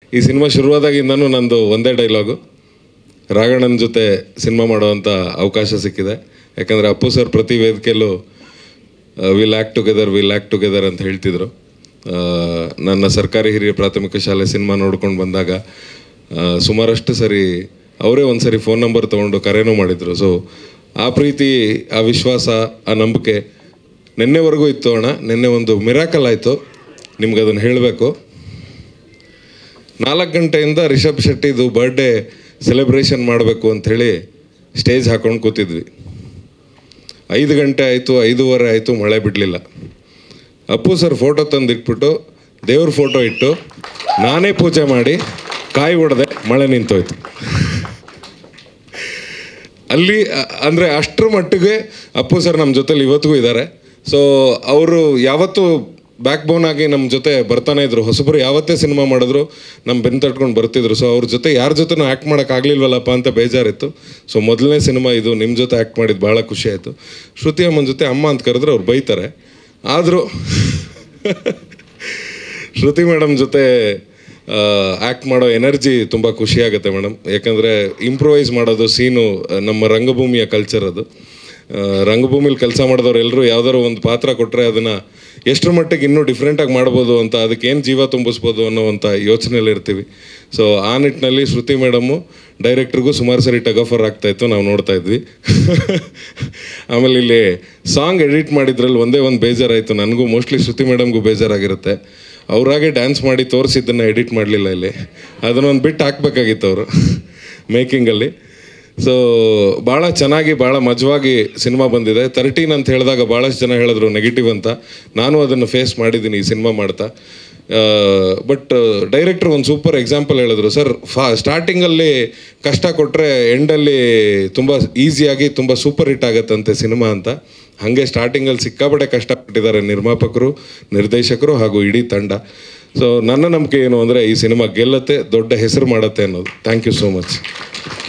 ಈ ಸಿನಿಮಾ ಶುರುವಾದಾಗಿಂದನೂ ನಂದು ಒಂದೇ ಡೈಲಾಗು ರಾಘಣ್ಣನ ಜೊತೆ ಸಿನಿಮಾ ಮಾಡುವಂಥ ಅವಕಾಶ ಸಿಕ್ಕಿದೆ ಯಾಕಂದರೆ ಅಪ್ಪು ಸರ್ ಪ್ರತಿ ವೇದಿಕೆಯಲ್ಲೂ will act together will act together ಅಂತ ಹೇಳ್ತಿದ್ರು ಆ, ನನ್ನ ಸರ್ಕಾರಿ ಹಿರಿಯ ಪ್ರಾಥಮಿಕ ಶಾಲೆ ಸಿನಿಮಾ ನೋಡ್ಕೊಂಡು ಬಂದಾಗ ಆ, ಸುಮಾರಷ್ಟು ಸರಿ ಅವರೇ ಒಂದು ಸರಿ ಫೋನ್ ನಂಬರ್ ತೊಗೊಂಡು ಕರೆನೂ ಮಾಡಿದರು ಸೊ ಆ ಪ್ರೀತಿ ಆ ವಿಶ್ವಾಸ ಆ ನಂಬಿಕೆ ನಿನ್ನೆವರೆಗೂ ಇತ್ತು ಅಣ್ಣ ನಿನ್ನೆ ಒಂದು ಮಿರಾಕಲ್ ಆಯಿತು ನಿಮ್ಗೆ ಅದನ್ನು ಹೇಳಬೇಕು ನಾಲ್ಕು ಗಂಟೆಯಿಂದ ರಿಷಬ್ ಶೆಟ್ಟಿದು ಬರ್ಡೇ ಸೆಲೆಬ್ರೇಷನ್ ಮಾಡಬೇಕು ಅಂಥೇಳಿ ಸ್ಟೇಜ್ ಹಾಕೊಂಡು ಕೂತಿದ್ವಿ ಐದು ಗಂಟೆ ಆಯಿತು ಐದೂವರೆ ಆಯಿತು ಮಳೆ ಬಿಡಲಿಲ್ಲ ಅಪ್ಪು ಸರ್ ಫೋಟೋ ತಂದಿಟ್ಬಿಟ್ಟು ದೇವ್ರ ಫೋಟೋ ಇಟ್ಟು ನಾನೇ ಪೂಜೆ ಮಾಡಿ ಕಾಯಿ ಹೊಡೆದೆ ಮಳೆ ನಿಂತೋಯ್ತು ಅಲ್ಲಿ ಅ- ಅಂದ್ರೆ ಅಷ್ಟರ ಮಟ್ಟಿಗೆ ಅಪ್ಪು ಸರ್ ನಮ್ಮ ಜೊತೆಲಿ ಇವತ್ತಿಗೂ ಇದ್ದಾರೆ ಸೊ ಅವರು ಯಾವತ್ತೂ ಬ್ಯಾಕ್ ಬೋನ್ ಆಗಿ ನಮ್ಮ ಜೊತೆ ಬರ್ತಾನೆ ಇದ್ರು ಹೊಸಬರು ಯಾವತ್ತೇ ಸಿನಿಮಾ ಮಾಡಿದ್ರು ನಮ್ಮ ಬೆನ್ನು ತಟ್ಕೊಂಡು ಬರ್ತಿದ್ರು ಸೊ ಅವ್ರ ಜೊತೆ ಯಾರ ಜೊತೆನೂ ಆ್ಯಕ್ಟ್ ಮಾಡೋಕೆ ಆಗ್ಲಿಲ್ವಲ್ಲಪ್ಪ ಅಂತ ಬೇಜಾರಿತ್ತು ಸೊ ಮೊದಲನೇ ಸಿನಿಮಾ ಇದು ನಿಮ್ಮ ಜೊತೆ ಆ್ಯಕ್ಟ್ ಮಾಡಿದ್ದು ಭಾಳ ಖುಷಿ ಆಯಿತು ಶ್ರುತಿ ಅಮ್ಮನ ಜೊತೆ ಅಮ್ಮ ಅಂತ ಕರೆದ್ರೆ ಅವ್ರು ಬೈತಾರೆ ಆದರೂ ಶ್ರುತಿ ಮೇಡಮ್ ಜೊತೆ ಆ್ಯಕ್ಟ್ ಮಾಡೋ ಎನರ್ಜಿ ತುಂಬ ಖುಷಿಯಾಗುತ್ತೆ ಮೇಡಮ್ ಯಾಕಂದರೆ ಇಂಪ್ರೂವೈಸ್ ಮಾಡೋದು ಸೀನು ನಮ್ಮ ರಂಗಭೂಮಿಯ ಕಲ್ಚರ್ ಅದು ಆ, ರಂಗಭೂಮಿಲಿ ಕೆಲಸ ಮಾಡಿದವ್ರು ಎಲ್ಲರೂ ಯಾವ್ದಾದ್ರು ಒಂದು ಪಾತ್ರ ಕೊಟ್ಟರೆ ಅದನ್ನು ಎಷ್ಟರ ಮಟ್ಟಿಗೆ ಇನ್ನೂ ಡಿಫ್ರೆಂಟಾಗಿ ಮಾಡ್ಬೋದು ಅಂತ ಅದಕ್ಕೆ ಏನು ಜೀವ ತುಂಬಿಸ್ಬೋದು ಅನ್ನೋವಂಥ ಯೋಚನೆಯಲ್ಲಿ ಇರ್ತೀವಿ ಸೊ ಆ ನಿಟ್ಟಿನಲ್ಲಿ ಶ್ರುತಿ ಮೇಡಮ್ಮು ಡೈರೆಕ್ಟ್ರಿಗೂ ಸುಮಾರು ಸರಿ ಟಗಫರ್ ಆಗ್ತಾ ಇತ್ತು ನಾವು ನೋಡ್ತಾ ಇದ್ವಿ ಆಮೇಲೆ ಇಲ್ಲಿ ಸಾಂಗ್ ಎಡಿಟ್ ಮಾಡಿದ್ರಲ್ಲಿ ಒಂದೇ ಒಂದು ಬೇಜಾರಾಯಿತು ನನಗೂ ಮೋಸ್ಟ್ಲಿ ಶ್ರುತಿ ಮೇಡಮ್ಗೂ ಬೇಜಾರಾಗಿರುತ್ತೆ ಅವರಾಗೆ ಡ್ಯಾನ್ಸ್ ಮಾಡಿ ತೋರಿಸಿದ್ದನ್ನು ಎಡಿಟ್ ಮಾಡಲಿಲ್ಲ ಇಲ್ಲಿ ಅದನ್ನೊಂದು ಬಿಟ್ಟು ಹಾಕ್ಬೇಕಾಗಿತ್ತು ಅವರು ಮೇಕಿಂಗಲ್ಲಿ ಸೊ ಭಾಳ ಚೆನ್ನಾಗಿ ಭಾಳ ಮಜವಾಗಿ ಸಿನಿಮಾ ಬಂದಿದೆ ತರ್ಟೀನ್ ಅಂತ ಹೇಳಿದಾಗ ಭಾಳಷ್ಟು ಜನ ಹೇಳಿದ್ರು ನೆಗೆಟಿವ್ ಅಂತ ನಾನು ಅದನ್ನು ಫೇಸ್ ಮಾಡಿದ್ದೀನಿ ಈ ಸಿನಿಮಾ ಮಾಡ್ತಾ ಬಟ್ ಡೈರೆಕ್ಟರ್ ಒಂದು ಸೂಪರ್ ಎಕ್ಸಾಂಪಲ್ ಹೇಳಿದ್ರು ಸರ್ ಫಾ ಸ್ಟಾರ್ಟಿಂಗಲ್ಲಿ ಕಷ್ಟ ಕೊಟ್ಟರೆ ಎಂಡಲ್ಲಿ ತುಂಬ ಈಸಿಯಾಗಿ ತುಂಬ ಸೂಪರ್ ಹಿಟ್ ಆಗತ್ತಂತೆ ಸಿನಿಮಾ ಅಂತ ಹಾಗೆ ಸ್ಟಾರ್ಟಿಂಗಲ್ಲಿ ಸಿಕ್ಕಾಪಟ್ಟೆ ಕಷ್ಟಪಟ್ಟಿದ್ದಾರೆ ನಿರ್ಮಾಪಕರು ನಿರ್ದೇಶಕರು ಹಾಗೂ ಇಡೀ ತಂಡ ಸೊ ನನ್ನ ನಂಬಿಕೆ ಏನು ಅಂದರೆ ಈ ಸಿನಿಮಾ ಗೆಲ್ಲತ್ತೆ ದೊಡ್ಡ ಹೆಸರು ಮಾಡತ್ತೆ ಅನ್ನೋದು ಥ್ಯಾಂಕ್ ಯು ಸೋ ಮಚ್